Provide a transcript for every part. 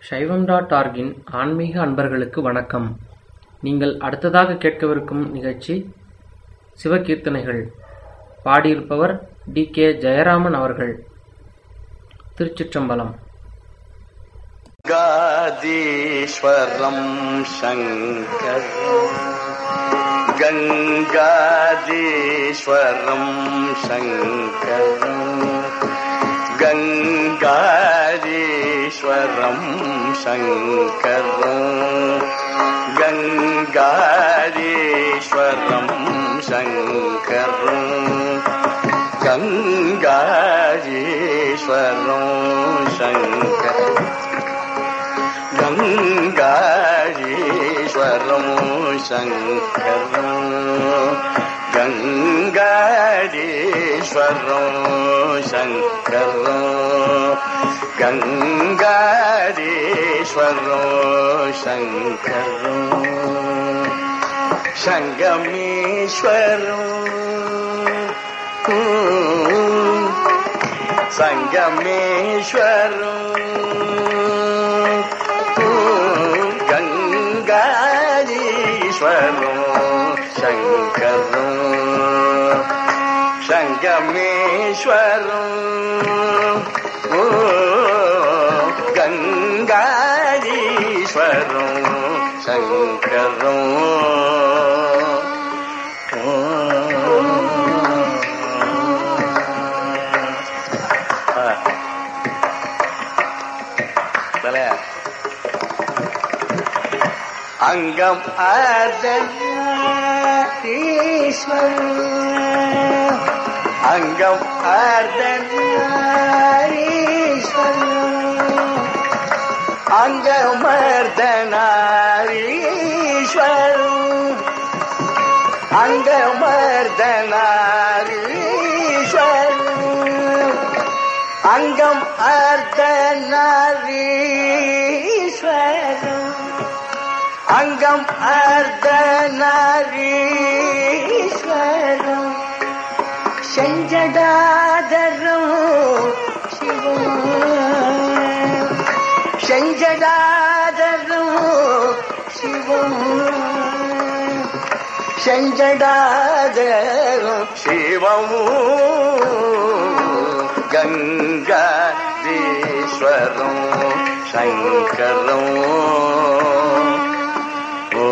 சைவம் டாட் ஆர்கின் ஆன்மீக அன்பர்களுக்கு வணக்கம் நீங்கள் அடுத்ததாக கேட்கவிருக்கும் நிகழ்ச்சி சிவகீர்த்தனைகள் பாடியிருப்பவர் டி கே ஜெயராமன் அவர்கள் திருச்சிற்றம்பலம் गङ्गादीश्वरं शङ्करम् गङ्गादीश्वरं शङ्करम् गङ्गादीश्वरं शङ्करम् गङ्गादीश्वरं शङ्करम् गङ्गादीश्वरं शङ्करम् गङ्गारीश्वरं शङ्करं गङ्गारीश्वरं शङ्करं गङ्गारीश्वरं शङ्करं सङ्गमेश्वरम् गङ्गारीश्वरं शङ्करं सङ्गमेश्वरम् गङ्गारीश्वरं शङ्करम् தலை அங்கம் ஆர்தீஸ்வர அங்கம் ஆர்தீஸ்வர அங்கமர்தனாரீஸ்வர அங்கமர்தனாரீஸ்வர அங்கம் அர்த்தநரீஸ்வரம் அங்கம் அர்த்தநரீஸ்வரம் செஞ்சடாதரம் சிவம் செஞ்சடாதரம் சிவம் செஞ்சடாதரம் சிவமும் गङ्गादीश्वरं शङ्करम् ओ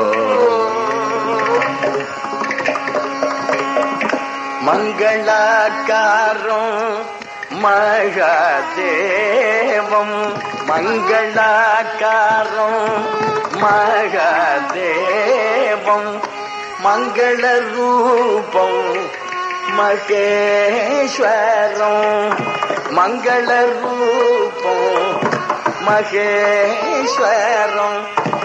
मङ्गलाकारं महादेवं मङ्गलाकारं महादेवं मङ्गलरूपं மகேஸ்வரம் மங்களரூபம் மகேஸ்வரம்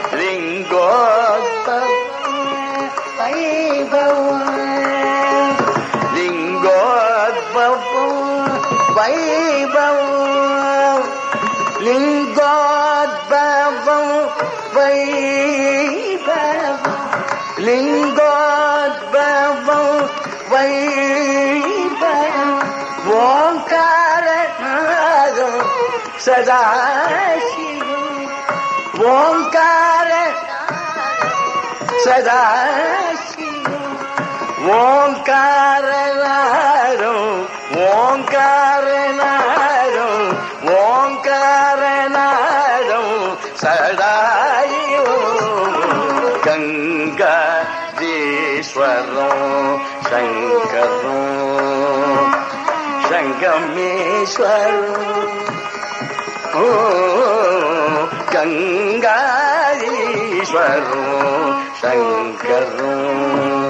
லிங்கோத்பவம் லிங்கோத்பவம் வைபவம் லிங்கோத்பவம் வைபவம் லிங்கோத்பவம் வைபவம் ஓங்காரநாதம் சதாசிவம் ஓங்கார சதாசிவம் ஓங்காரநாதம் ஓங்காரநாதம் ஓங்காரநாதம் சதாயிவம் கங்கா ஈஸ்வரம் சங்கரம் சங்கமேஸ்வரம் ஓ கங்காதீஸ்வரம் சங்கரம்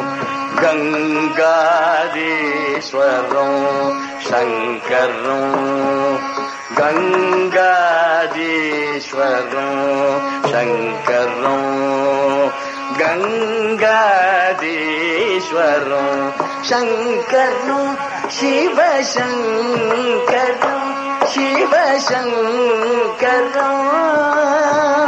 கங்காதீஸ்வரம் சங்கரம் கங்காதீஸ்வரம் சங்கரம் गङ्गादीश्वरं शङ्करं शिवशङ्करं शिवशङ्करम्